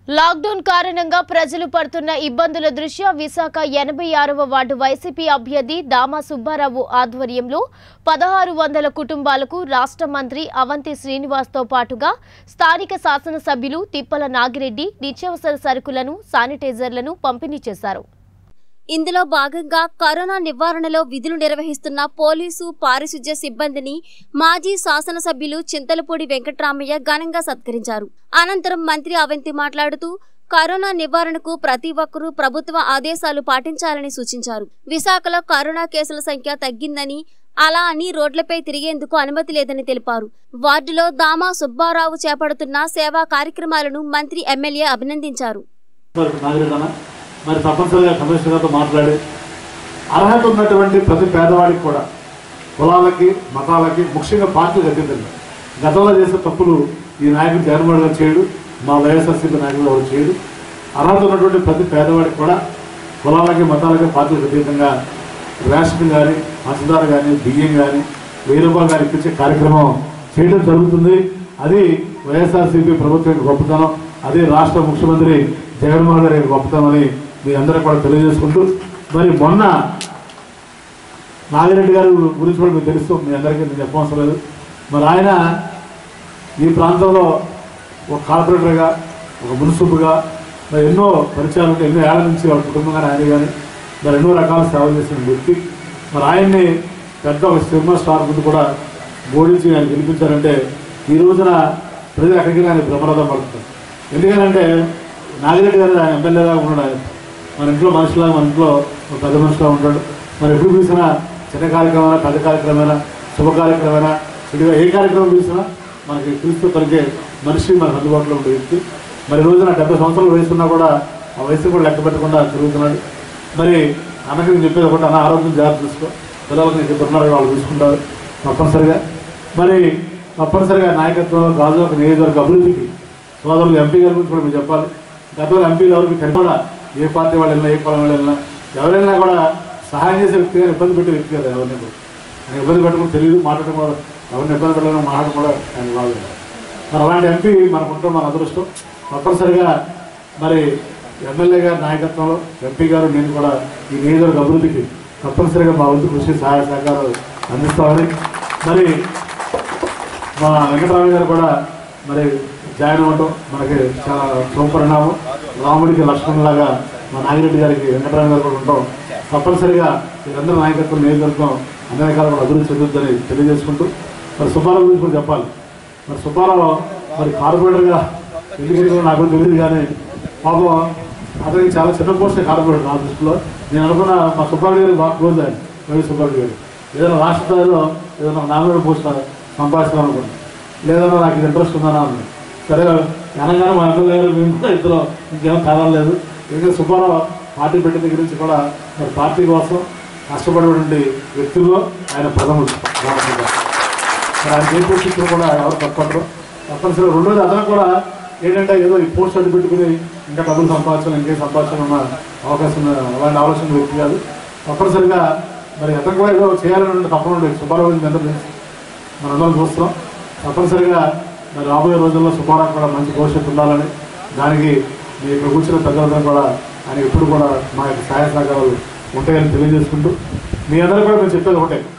Lockdown కారణంగా ప్రజలు పడుతున్న ఇబ్బందుల దృష్ట్యా విశాఖ ఎనభై ఆరవ వార్డు వైసీపీ అభ్యర్థి దామా సుబ్బారావు ఆధ్వర్యంలో పదహారు వందల కుటుంబాలకు రాష్ట్ర మంత్రి అవంతి శ్రీనివాస్తో పాటుగా స్థానిక శాసనసభ్యులు తిప్పల నాగిరెడ్డి నిత్యావసర సరుకులను శానిటైజర్లను పంపిణీ చేశారు ఇందులో భాగంగా కరోనా నివారణలో విధులు నిర్వహిస్తున్న పోలీసు పారిశుధ్య సిబ్బందిని మాజీ శాసనసభ్యులు చింతలపూడి వెంకట్రామయ్య ఘనంగా సత్కరించారు అనంతరం మంత్రి అవంతి మాట్లాడుతూ కరోనా నివారణకు ప్రతి ఒక్కరూ ప్రభుత్వ ఆదేశాలు పాటించాలని సూచించారు విశాఖలో కరోనా కేసుల సంఖ్య తగ్గిందని అలా అని రోడ్లపై తిరిగేందుకు అనుమతి లేదని తెలిపారు వార్డులో దామా సుబ్బారావు చేపడుతున్న సేవా కార్యక్రమాలను మంత్రి ఎమ్మెల్యే అభినందించారు మరి నాగరికత మరి తప్పనిసరిగా కమిషనర్ గారితో మాట్లాడి అర్హత ఉన్నటువంటి ప్రతి పేదవాడికి కూడా కులాలకి మతాలకి ముఖ్యంగా పార్టీలకు అతీతంగా గతంలో చేసే తప్పులు ఈ నాయకుడు జగన్మోహన్ గారు చేయడు మా వైఎస్ఆర్సీపీ నాయకులు ఎవరు చేయడు అర్హత ఉన్నటువంటి ప్రతి పేదవాడికి కూడా కులాలకి మతాలకి పార్టీలకు అతీతంగా రేషన్ కానీ పంచదార కానీ బియ్యం కానీ వెయ్యి రూపాయలు కానీ ఇప్పించే కార్యక్రమం చేయడం జరుగుతుంది అది వైఎస్ఆర్సీపీ ప్రభుత్వం యొక్క గొప్పతనం అది రాష్ట్ర ముఖ్యమంత్రి జగన్మోహన్ గారి యొక్క గొప్పతనం అని మీ అందరూ కూడా తెలియజేసుకుంటూ మరి మొన్న నాగిరెడ్డి గారి గురించి కూడా మీకు తెలుసు మీ అందరికీ నేను చెప్పవసరం లేదు మరి ఆయన ఈ ప్రాంతంలో ఒక కార్పొరేటర్గా ఒక మున్సిపల్గా మరి ఎన్నో పరిచయాలు ఉంటే ఎన్నో ఏళ్ల నుంచి వాళ్ళ కుటుంబం కానీ ఆయన కానీ మరి ఎన్నో రకాల సేవలు చేసిన వ్యక్తి మరి ఆయన్ని పెద్ద ఒక సినిమా స్టార్ ముందు కూడా ఓడించి ఆయన గెలిపించారంటే ఈ రోజున ప్రజలు ఎక్కడికి ఆయన బ్రహ్మరథం పడుతుంది ఎందుకంటే నాగిరెడ్డి గారు ఆయన ఎమ్మెల్యేగా ఉన్నాడు ఆయన మన ఇంట్లో మనుషులా మన ఇంట్లో ఒక పెద్ద మనిషిలా ఉంటాడు మరి ఎప్పుడు చూసినా చిన్న కార్యక్రమమైనా పెద్ద కార్యక్రమమైనా శుభ కార్యక్రమమైనా చెడుగా ఏ కార్యక్రమం చూసినా మనకి క్రీస్తు పలికే మనిషి మనకు అందుబాటులో ఉండే వ్యక్తి మరి ఈ రోజున డెబ్బై సంవత్సరాల వయసు ఉన్నా కూడా ఆ వయసు కూడా లెక్క పెట్టకుండా తిరుగుతున్నాడు మరి అన్నకి నేను చెప్పేది ఒకటి అన్న ఆరోగ్యం జాగ్రత్త తీసుకో పిల్లలకు నీకు ఇద్దరు ఉన్నారు వాళ్ళు చూసుకుంటారు తప్పనిసరిగా మరి తప్పనిసరిగా నాయకత్వంలో గాజువాక నియోజకవర్గ అభివృద్ధికి సోదరులు ఎంపీ గారి గురించి కూడా మీరు చెప్పాలి గతంలో ఎంపీలు ఎవరికి కనపడా ఏ పార్టీ వాళ్ళు వెళ్ళినా ఏ కులం వాళ్ళు వెళ్ళినా ఎవరైనా కూడా సహాయం చేసే వ్యక్తి గారు ఇబ్బంది పెట్టే వ్యక్తి కదా ఎవరిని కూడా ఆయన ఇబ్బంది పెట్టడం తెలియదు మాట్లాడడం కూడా ఎవరిని ఇబ్బంది పెట్టడం మాట్లాడడం కూడా ఆయన రాదు కదా. మరి అలాంటి ఎంపీ మనకు ఉంటాం మన అదృష్టం తప్పనిసరిగా మరి ఎమ్మెల్యే గారి నాయకత్వంలో ఎంపీ గారు నేను కూడా ఈ నియోజకవర్గ అభివృద్ధికి తప్పనిసరిగా మా వంతు కృషి సహాయ సహకారాలు అందిస్తామని మరి మా వెంకటరామయ్య గారు కూడా మరి జాయిన్ అవ్వడం మనకి చాలా శుభపరిణామం రాముడికి లక్ష్మణులాగా మా నాగిరెడ్డి గారికి వెంకటరామయ్య గారు కూడా ఉంటాం తప్పనిసరిగా వీరందరూ నాయకత్వం నియోజకవర్గం అన్ని రకాల కూడా అభివృద్ధి చెందుతుందని తెలియజేసుకుంటూ మరి సుబ్బారావు గురించి కూడా చెప్పాలి మరి సుబ్బారావు మరి కార్పొరేటర్గా ఎందుకంటే నాకు తెలియదు కానీ పాపం అతనికి చాలా చిన్న పోస్టే కార్పొరేటర్ నా దృష్టిలో నేను అనుకున్న మా సుబ్బారావు గారు బాగా క్లోజ్ ఆయన వైవి సుబ్బారావు గారు ఏదైనా రాష్ట్ర స్థాయిలో ఏదైనా నామినేట్ పోస్ట్ సంపాదిస్తామనుకున్నాను లేదన్నా నాకు ఇది ఇంట్రెస్ట్ ఉందన్నా అన్నాడు సరే అనగానే మా ఎమ్మెల్యే గారు మేము కూడా ఇద్దరు ఇంకేం కాదలేదు ఎందుకంటే సుబ్బారావు పార్టీ పెట్టిన దగ్గర నుంచి కూడా మరి పార్టీ కోసం కష్టపడేటువంటి వ్యక్తుల్లో ఆయన ప్రథముడు రామచంద్ర గారు. మరి ఆయన ఏ పోస్ట్ ఇచ్చినా కూడా ఎవరు తప్పరు తప్పనిసరిగా రెండోది అతను కూడా ఏంటంటే ఏదో ఈ పోస్ట్ అడ్డు పెట్టుకుని ఇంకా డబ్బులు సంపాదించాలి ఇంకేం సంపాదించాలి ఉన్న అవకాశం ఉన్న అలాంటి ఆలోచన వ్యక్తి కాదు తప్పనిసరిగా మరి అతను కూడా ఏదో చేయాలని తప్పన ఉండేది సుబ్బారావు గారిని అందరూ తెలుసు మనందరం చూస్తున్నాం తప్పనిసరిగా మరి రాబోయే రోజుల్లో సుబ్బారావు కూడా మంచి భవిష్యత్తు ఉండాలని దానికి మీ ఇక్కడ కూర్చున్న పెద్దలందరూ కూడా ఆయన ఎప్పుడు కూడా మా యొక్క సహాయ సహకారాలు ఉంటాయని తెలియజేసుకుంటూ మీ అందరూ కూడా మేము చెప్పేది ఒకటే